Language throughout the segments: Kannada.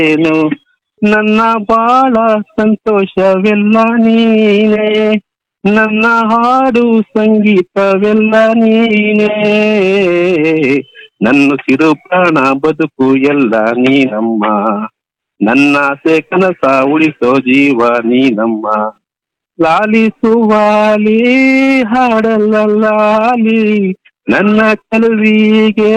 ಏನು ನನ್ನ ಬಾಳ ಸಂತೋಷವೆಲ್ಲ ನೀನೇ ನನ್ನ ಹಾಡು ಸಂಗೀತವೆಲ್ಲ ನೀನೇ ನನ್ನ ಸಿರು ಪ್ರಾಣ ಬದುಕು ಎಲ್ಲ ನೀನಮ್ಮ ನನ್ನ ಆಸೆ ಕನಸ ಉಳಿಸೋ ಜೀವ ನೀನಮ್ಮ ಲಾಲಿಸುವಾಲಿ ಹಾಡಲ್ಲ ಲಾಲಿ ನನ್ನ ಕಲುವಿಗೆ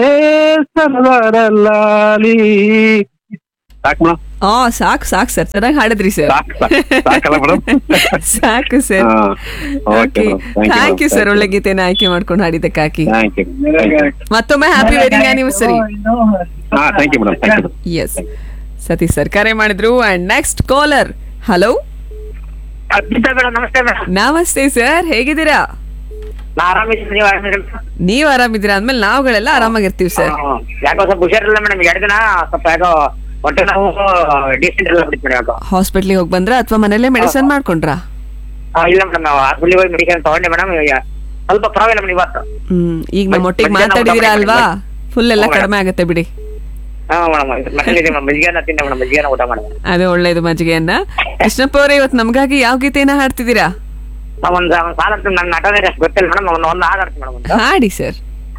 ಸರದಾರಲ್ಲಾಲಿ ಸಾಕು ಮೇಡಮ್ ಆ ಸಾಕು ಸಾಕು ಸರ್ ಚೆನ್ನಾಗಿ ಹಾಡಿದ್ರಿ ಸರ್ ಸಾಕು ಸಾಕು ಸಾಕಲ್ಲ ಮೇಡಮ್ ಸಾಕು sir okay thank you sir ಒಳ್ಳೆ ಗೀತೆನ ಆಯ್ಕೆ ಮಾಡ್ಕೊಂಡು ಹಾಡಿದ್ದಕ್ಕಾಗಿ ಥ್ಯಾಂಕ್ ಯು ಮತ್ತೊಮ್ಮೆ ಹ್ಯಾಪಿ ವೆಡ್ಡಿಂಗ್ ಆನಿವರ್ಸರಿ ಹಾ thank you madam thank you S Satish sir ಕರೆ ಮಾಡಿದ್ರು ಅಂಡ್ ನೆಕ್ಸ್ಟ್ ಕಾಲರ್ ಹಲೋ ಅದ್ಭುತ ಮೇಡಮ್ ನಮಸ್ತೆ ಮೇಡಮ್ ನಮಸ್ತೆ ಸರ್ ಹೇಗಿದ್ದೀರಾ ನಾ ಆರಾಮಿದ್ದೀನಿ ನೀವು ಆರಾಮಿದ್ದೀರಾ ನೀವ್ ಆರಾಮಿದ್ದೀರಾ ಅಂದ್ಮೇಲೆ ನಾವುಗಳೆಲ್ಲ ಆರಾಮಾಗಿರ್ತೀವಿ ಸರ್ ಹ್ಮ್. ಯಾಕೋ ಸ್ವಲ್ಪ ಹುಷಾರಿಲ್ಲ ಮೇಡಮ್ ಎರಡು ದಿನ ಸ್ವಲ್ಪ ಯಾಕೋ ಹೊಟ್ಟೆ ನಾವು ಡೀಸೆಂಟ್ ಎಲ್ಲ ಬಿಡ್ತೀವಿ ಮೇಡಮ್ ಯಾಕೋ ಹಾಸ್ಪಿಟ್ಲಿಗೆ ಹೋಗಿ ಬಂದ್ರ ಅಥವಾ ಮನೇಲೆ ಮೆಡಿಸನ್ ಮಾಡ್ಕೊಂಡ್ರಾ ಆ, ಇಲ್ಲ ಮೇಡಮ್ ನಾವು ಹಾಸ್ಪಿಟ್ಲಿಗೆ ಹೋಗಿ ಮೆಡಿಕಲ್ ತಗೊಂಡೆ ಮೇಡಮ್ ಸ್ವಲ್ಪ ಪರವಾಗಿಲ್ಲ ಮೇಡಮ್ ಇವತ್ತು ಹ್ಮ್ ಈಗ ನಮ್ಮ ಒಟ್ಟಿಗೆ ಮಧ್ಯಾಹ್ನ ಊಟ ಮಾತಾಡಿದಿರಾ ಮಾಡಿ ಅಲ್ವಾ ಫುಲ್ ಎಲ್ಲ ಹ್ಞೂ ಕಡಿಮೆ ಆಗತ್ತೆ ಬಿಡಿ ಹಾ ಮೇಡಮ್ ಮನೇಲಿ ಮೇಡಮ್ ಮಜ್ಜಿಗೆನ ತಿಂದೆ ಮೇಡಮ್ ಮಜ್ಜಿಗೆನ ಊಟ ಮಾಡಿ ಅದು ಒಳ್ಳೇದು ಮಜ್ಜಿಗೆಯನ್ನ ಕೃಷ್ಣಪ್ಪ ಅವರೇ ಇವತ್ತು ನಮ್ಗಾಗಿ ಯಾವ ಗೀತೆಯನ್ನ ಹಾಡ್ತಿದ್ದೀರಾ ಒಂದ್ ಒಂದ್ ಸಾಲ ನನ್ನ ನಟನೆ ಅಷ್ಟು ಗೊತ್ತಿಲ್ಲ ಮೇಡಮ್ ಒಂದು ಒಂದು ಹಾಡು ಮೇಡಮ್ ಒಂದು ಹಾಡಿ ಸರ್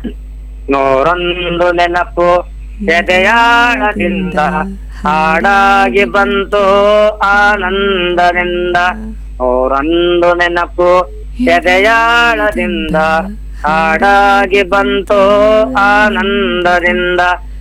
ನೂರೊಂದು ನೆನಪು ಎದೆಯಾಳದಿಂದ ಹಾಡಾಗಿ ಬಂತು ಆನಂದದಿಂದ ನೂರೊಂದು ನೆನಪು ಎದೆಯಾಳದಿಂದ ಹಾಡಾಗಿ ಬಂತು ಆನಂದದಿಂದ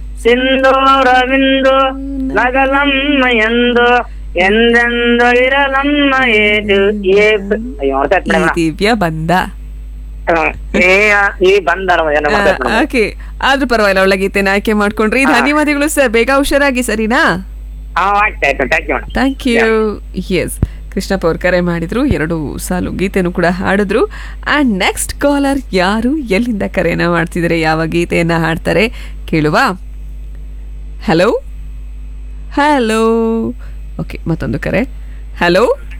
ಸಿಂಧೂರವಿಂದು ನಗಲಮ್ಮ ಎಂದು ಎಂದೆಂದು ಇರಲಮ್ಮ ಏದು ಏ ಅಯ್ಯೋ ಹೊರತಾಯ್ತು ಈ ಮೇಡಮ್. ದಿವ್ಯ ಬಂದ ಹಾ, ಈ- ಈ ಬಂದರ ಏನೋ ಹೊರತಾಯ್ತು ಮೇಡಮ್. ಓಕೆ ಆದ್ರೂ ಪರವಾಗಿಲ್ಲ ಒಳ್ಳೆ ಗೀತೆನ ಆಯ್ಕೆ ಮಾಡ್ಕೊಂಡ್ರಿ ಧನ್ಯವಾದಗಳು ಸರ್ ಬೇಗ ಹುಷಾರಾಗಿ ಸರಿನಾ ಹಾ ಆಯ್ತು ಆಯ್ತು thank you madam thank you S Krishnappa ಅವ್ರು ಕರೆ ಮಾಡಿದ್ರು ಎರಡು ಸಾಲು ಗೀತೆನೂ ಕೂಡ ಹಾಡಿದ್ರು ಅಂಡ್ ನೆಕ್ಸ್ಟ್ ಕಾಲರ್ ಯಾರು ಎಲ್ಲಿಂದ ಕರೆಯನ್ನ ಮಾಡ್ತಿದ್ದಾರೆ ಯಾವ ಗೀತೆಯನ್ನ ಹಾಡ್ತಾರೆ ಕೇಳುವ ಹಲೋ ಹಲೋ ಓಕೆ ಮತ್ತೊಂದು ಕರೆ ಹಲೋ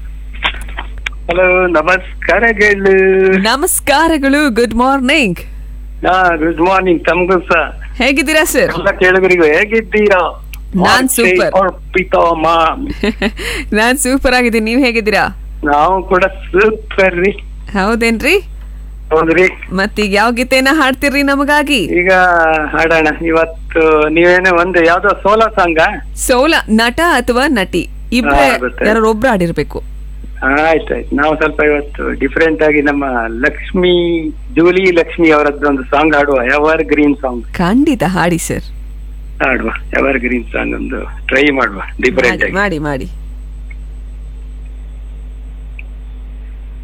ಹಲೋ ನಮಸ್ಕಾರಗಳು ನಮಸ್ಕಾರಗಳು ಗುಡ್ ಮಾರ್ನಿಂಗ್ ಹಾ ಗುಡ್ ಮಾರ್ನಿಂಗ್ ತಮಗೂ ಸಹ ಹೇಗಿದ್ದೀರಾ ಸರ್ ಎಲ್ಲ ಕೇಳುಗರಿಗೂ ಹೇಗಿದ್ದೀರಾ ನಾನ್ super. ಅರ್ಪಿತಮ್ಮ ನಾನ್ ಸೂಪರ್ ಆಗಿದ್ದೀನಿ ನೀವ್ ಹೇಗಿದ್ದೀರಾ ನಾವು ಕೂಡ ಸೂಪರ್ ರೀ ಹೌದೇನ್ರಿ ಹೌದ್ರಿ ಮತ್ತೀಗ ಯಾವ ಗೀತೆಯನ್ನ ಹಾಡ್ತಿರ್ರಿ ನಮಗಾಗಿ ಈಗ ಹಾಡೋಣ ಇವತ್ತು ನೀವೇನೋ ಒಂದು ಯಾವ್ದೋ ಸೋಲೋ ಸಾಂಗ ಸೋಲ ನಟ ಅಥವಾ ನಟಿ ಇಬ್ರೇ ಹಾ, ಗೊತ್ತಾಯ್ತು. ಯಾರು ಒಬ್ರು ಆಡಿರ್ಬೇಕು ಆಯ್ತಾಯ್ತು ನಾವು ಸ್ವಲ್ಪ ಇವತ್ತು ಡಿಫ್ರೆಂಟ್ ಆಗಿ ನಮ್ಮ ಲಕ್ಷ್ಮಿ ಜೂಲಿ ಲಕ್ಷ್ಮಿ ಅವರದ್ದು ಒಂದು ಸಾಂಗ್ ಹಾಡುವ ಎವರ್ ಗ್ರೀನ್ ಸಾಂಗ್ ಖಂಡಿತ ಹಾಡಿ ಸರ್ ಹಾಡುವ ಎವರ್ ಗ್ರೀನ್ ಸಾಂಗ್ ಒಂದು ಟ್ರೈ ಮಾಡುವ ಡಿಫ್ರೆಂಟ್ ಮಾಡಿ ಆಗಿ ಮಾಡಿ ಮಾಡಿ